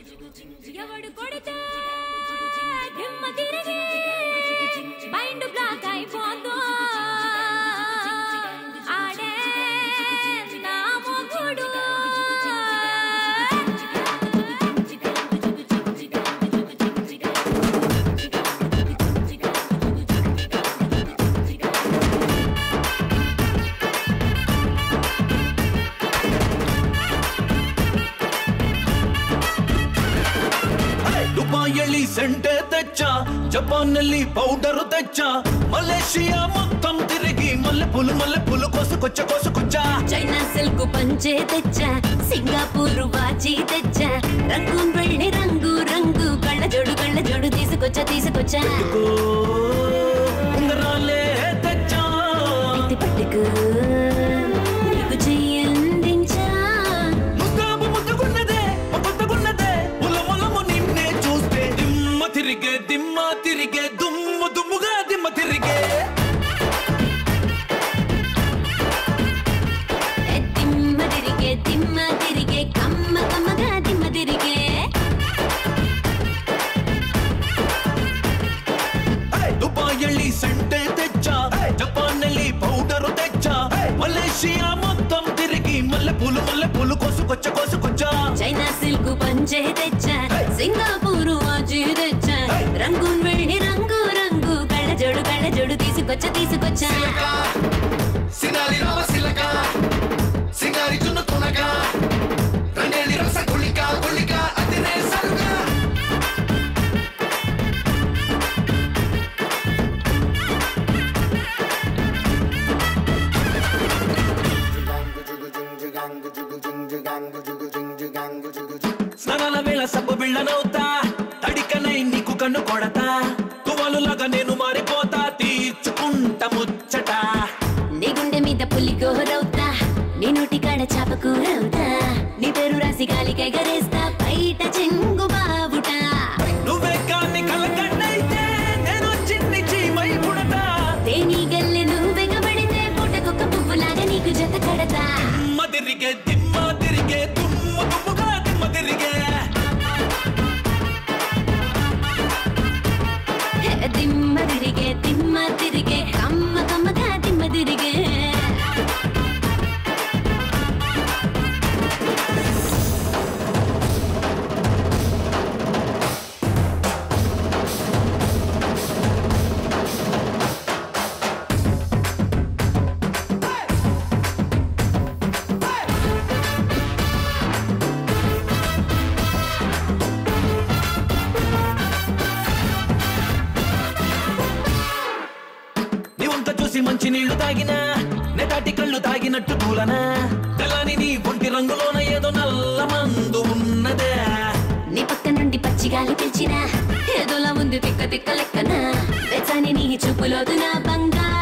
ఎవడు కొడితే దిమ్మ తిరిగి మైండ్ బ్లాక్ అయిపోతో ఆడే నా మొగుడు ದುಬಾಯಲ್ಲಿ ಸೆಂಟೆ ತೆಚ್ಚ ಜಪಾನ್ನಲ್ಲಿ ಪೌಡರ್ ತೆಚ್ಚ ಮಲೇಷಿಯಾ మొత్తం తిరిగి మల్లె పూలు మల్లె పూలు కోసుకొచ్చ కోసుకొచ్చ చైనా సిల్క్ పంచే తెచ్చా సింగపూర్ వాచి తెచ్చా రంగు వెళ్ళి రంగు రంగు కళ్ళ జోడు కళ్ళ జోడు తీసుకొచ్చా తీసుకొచ్చా ఓ, ఉంగరాలే తెచ్చా ఎత్తి పట్టుకు నీకు చెయ్యందించా ముస్తాబు ముద్దుగున్నదే ముద్దుగున్నదే ఉలములము నిన్నే చూస్తే దిమ్మ తిరిగే దిమ్మ తిరిగే దుమ్ము దుమ్ముగా దిమ్మ తిరిగే ఏ దిమ్మ తిరిగే దిమ్మ తిరిగే కమ్మ కమ్మగా దిమ్మ తిరిగే ದುಬಾಯಲ್ಲಿ ಸೆಂಟೆ ತೆಚ್ಚ ಜಪಾನ್ನಲ್ಲಿ పౌడర్ తెచ్చ మలేషియా మొత్తం తిరిగి మల్లె పూలు మల్లె పూలు కోసుకొచ్చ కోసుకొచ్చ చైనా సిల్క్ పంచే తెచ్చా సింగపూర్ వాచి తెచ్చా రంగు వెళ్ళి రంగు రంగు కళ్ళ జోడు కళ్ళ జోడు తీసుకొచ్చా తీసుకొచ్చా సినారి రామ సిలక సింగారి జున్ను తునక రంగేలి రస గుళిక గుళిక అతినే సరుక స్నానాల వేళ సబ్బు బిళ్ళనవుతా తడికనై నీకు కన్ను కొడతా తువాలులాగా నేను మారిపోతా తీర్చుకుంట ముచ్చట నీ గుండె మీద పులి కోరవుతా నీ నోటి కాడ చాప కూరవుతా నీ పేరు రాసి గాలికి ఎగరేస్తా బయట చెంగు బాబుట నువ్వే కాని కలకన్నైతే నేను చిన్ని చీమై పుడతా తేనీ గల్లె నువ్వెగబడితే పూటకొక్క పువ్వులాగా నీకు జత కడతా దిమ్మ తిరిగే దిమ్మ తిరిగే దుమ్ము దుమ్ముగా దిమ్మ తిరిగే హే, దిమ్మ తిరిగే దిమ్మ తిరిగే కమ్మ కమ్మగా దిమ్మ తిరిగే నీ వంక చూసి మంచి నీళ్లు తాగినా నెటాటి కళ్ళు తాగినట్టు తూలనా తెల్లని నీ ఒంటి రంగులోన ఏదో నల్ల మందు ఉన్నదే నీ పక్క నుండి పచ్చి గాలి పిలిచినా ఏదోలా ఉంది తిక్క తిక్క లెక్కన వెచ్చని నీ చూపులోదు నా బంగారు